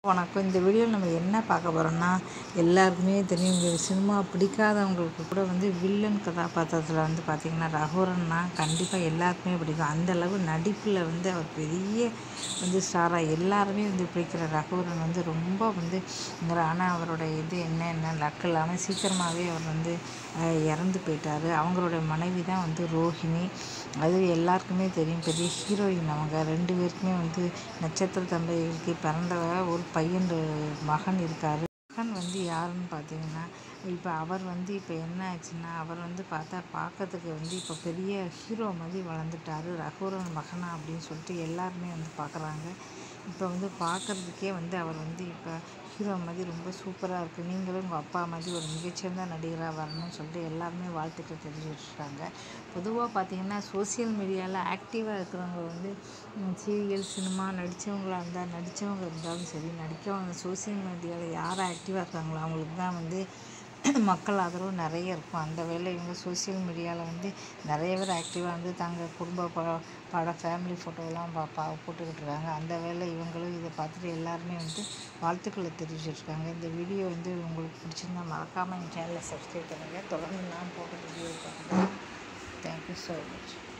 வணக்கம் இந்த வீடியோவில் நம்ம என்ன பார்க்க போகிறோம்னா எல்லாருக்குமே தெரியும் இந்த சினிமா பிடிக்காதவங்களுக்கு கூட வந்து வில்லன் கதாபாத்திரத்தில் வந்து பார்த்திங்கன்னா ரகுவரன்னா கண்டிப்பாக எல்லாருக்குமே பிடிக்கும் அந்த அளவு நடிப்பில் வந்து அவர் பெரிய வந்து ஸ்டாராக எல்லாருமே வந்து பிடிக்கிற ரகுவரன் வந்து ரொம்ப வந்து ஆனால் அவரோட இது என்ன என்ன லக்கு இல்லாமல் சீக்கிரமாகவே அவர் வந்து அஹ், இறந்து போயிட்டார் அவங்களுடைய மனைவி தான் வந்து ரோஹிணி அது எல்லாருக்குமே தெரியும் பெரிய ஹீரோயின் அவங்க ரெண்டு பேருக்குமே வந்து நட்சத்திர தம்பதிக்கு பிறந்த ஒரு பையன் ஒரு மகன் இருக்கார் மகன் வந்து யாருன்னு பார்த்தீங்கன்னா இப்போ அவர் வந்து இப்போ என்ன ஆச்சுன்னா அவர் வந்து பார்த்தா பார்க்கறதுக்கு வந்து இப்போ பெரிய ஹீரோ மாதிரி வளர்ந்துட்டாரு ரகுவரன் மகனா அப்படின்னு சொல்லிட்டு எல்லாருமே வந்து பார்க்குறாங்க இப்போ வந்து பார்க்குறதுக்கே வந்து அவர் வந்து இப்போ ஹீரோ மாதிரி ரொம்ப சூப்பராக இருக்குது நீங்களும் உங்கள் அப்பா மாதிரி ஒரு மிகச்சிறந்த நடிகராக வரணும்னு சொல்லிட்டு எல்லாருமே வாழ்த்துக்கள் தெரிஞ்சுட்ருக்காங்க பொதுவாக பார்த்தீங்கன்னா சோஷியல் மீடியாவில் ஆக்டிவாக இருக்கிறவங்க வந்து சீரியல் சினிமா நடித்தவங்களா இருந்தால் நடித்தவங்க இருந்தாலும் சரி நடிக்கவங்க சோஷியல் மீடியாவில் யார் ஆக்டிவாக இருக்காங்களோ அவங்களுக்கு தான் வந்து மக்கள் ஆதரவு நிறைய இருக்கும் அந்த வேளை இவங்க சோஷியல் மீடியாவில் வந்து நிறைய பேர் ஆக்டிவாக வந்து தாங்க குடும்ப ப படம் ஃபேமிலி ஃபோட்டோலாம் பா பா போட்டுக்கிட்டு இருக்காங்க அந்த வேளை இவங்களும் இதை பார்த்துட்டு எல்லாருமே வந்து வாழ்த்துக்களை தெரிவிச்சிட்ருக்காங்க இந்த வீடியோ வந்து உங்களுக்கு பிடிச்சிருந்தா மறக்காமல் என் சேனலை சப்ஸ்கிரைப் பண்ணுங்கள் தொடர்ந்து நான் போட்ட வீடியோ பாருங்கள் தேங்க்யூ ஸோ மச்